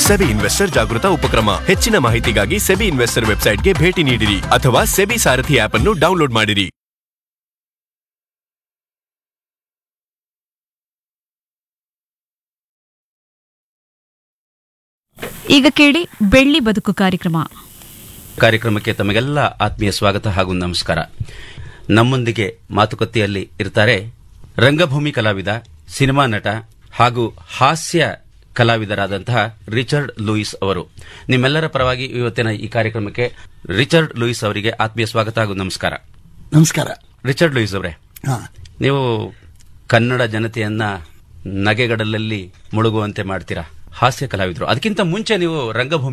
SEBI investor ಜಾಗೃತ ಉಪಕ್ರಮ ಹೆಚ್ಚಿನ ಮಾಹಿತಿಗಾಗಿ ಸೆಬಿ ಇನ್ವೆಸ್ಟರ್ ವೆಬ್ಸೈಟ್ಗೆ ಭೇಟಿ ನೀಡಿರಿ ಅಥವಾ ಸೆಬಿ ಸಾರಥಿ ಆಪ್ ಅನ್ನು ಡೌನ್ಲೋಡ್ ಮಾಡಿರಿ ಈಗ ಕೇಳಿ ಬೆಳ್ಳಿ ಬದುಕು ಕಾರ್ಯಕ್ರಮ ಕಾರ್ಯಕ್ರಮಕ್ಕೆ ತಮಗೆಲ್ಲ ಆತ್ಮೀಯ ಸ್ವಾಗತ ಹಾಗೂ ನಮಸ್ಕಾರ ನಮ್ಮೊಂದಿಗೆ ಮಾತುಕತೆಯಲ್ಲಿ ಇರ್ತಾರೆ ರಂಗಭೂಮಿ ಕಲಾವಿದ ಸಿನಿಮಾ ನಟ ಹಾಗೂ ಹಾಸ್ಯ ಕಲಾವಿದರಾದಂತಹ ರಿಚರ್ಡ್ ಲೂಯಿಸ್ ಅವರು ನಿಮ್ಮೆಲ್ಲರ ಪರವಾಗಿ ಇವತ್ತಿನ ಈ ಕಾರ್ಯಕ್ರಮಕ್ಕೆ ರಿಚರ್ಡ್ ಲೂಯಿಸ್ ಅವರಿಗೆ ಆತ್ಮೀಯ ಸ್ವಾಗತ ಹಾಗೂ ನಮಸ್ಕಾರ ನಮಸ್ಕಾರ ರಿಚರ್ಡ್ ಲೂಯಿಸ್ ಅವರೇ ಹಾ ನೀವು ಕನ್ನಡ ಜನತೆಯನ್ನ ನಗೆಗಡಲಲ್ಲಿ ಮುಳುಗುವಂತೆ ಮಾಡ್ತೀರಾ ಹಾಸ್ಯ ಕಲಾವಿದರು ಅದಕ್ಕಿಂತ ಮುಂಚೆ ನೀವು ರಂಗಭೂಮಿ